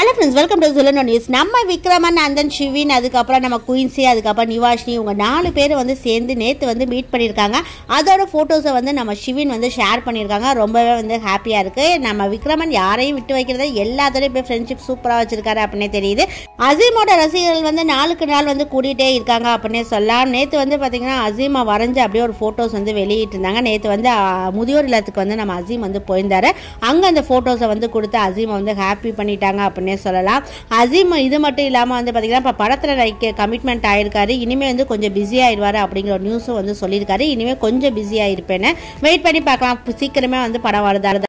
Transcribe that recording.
hello friends welcome to சொல்லணும் news நம்ம விக்ரமன் அந்தன் ஷிவின் அதுக்கப்புறம் நம்ம குயின்சி அதுக்கப்புறம் நிவாஷினி இவங்க நாலு பேர் வந்து சேர்ந்து நேற்று வந்து மீட் பண்ணியிருக்காங்க அதோட ஃபோட்டோஸை வந்து நம்ம ஷிவின் வந்து ஷேர் பண்ணியிருக்காங்க ரொம்பவே வந்து ஹாப்பியாக இருக்குது நம்ம விக்ரமன் யாரையும் விட்டு வைக்கிறத எல்லாத்தோடையும் இப்போ ஃப்ரெண்ட்ஷிப் சூப்பராக வச்சிருக்காரு அப்படின்னே தெரியுது அசீமோட ரசிகர்கள் வந்து நாளுக்கு நாள் வந்து கூட்டிகிட்டே இருக்காங்க அப்படின்னே சொல்லலாம் நேற்று வந்து பார்த்திங்கன்னா அசீமை வரைஞ்சி அப்படியே ஒரு ஃபோட்டோஸ் வந்து வெளியிட்டிருந்தாங்க நேற்று வந்து ஆ, முதியோர் இல்லத்துக்கு வந்து நம்ம அசீம் வந்து போயிருந்தாரு அங்கே அந்த ஃபோட்டோஸை வந்து கொடுத்து அசீமை வந்து ஹாப்பி பண்ணிட்டாங்க அப்படின்னே சொல்லலாம் அசீம் இது மட்டும் இல்லாமல் வந்து பார்த்திங்கன்னா இப்போ படத்தில் நடிக்க கமிட்மெண்ட் ஆயிருக்காரு இனிமேல் வந்து கொஞ்சம் பிஸி ஆயிடுவார் அப்படிங்கிற ஒரு நியூஸும் வந்து சொல்லியிருக்காரு இனிமேல் கொஞ்சம் பிஸியாக இருப்பேன்னு வெயிட் பண்ணி பார்க்கலாம் சீக்கிரமே வந்து படம் வருதா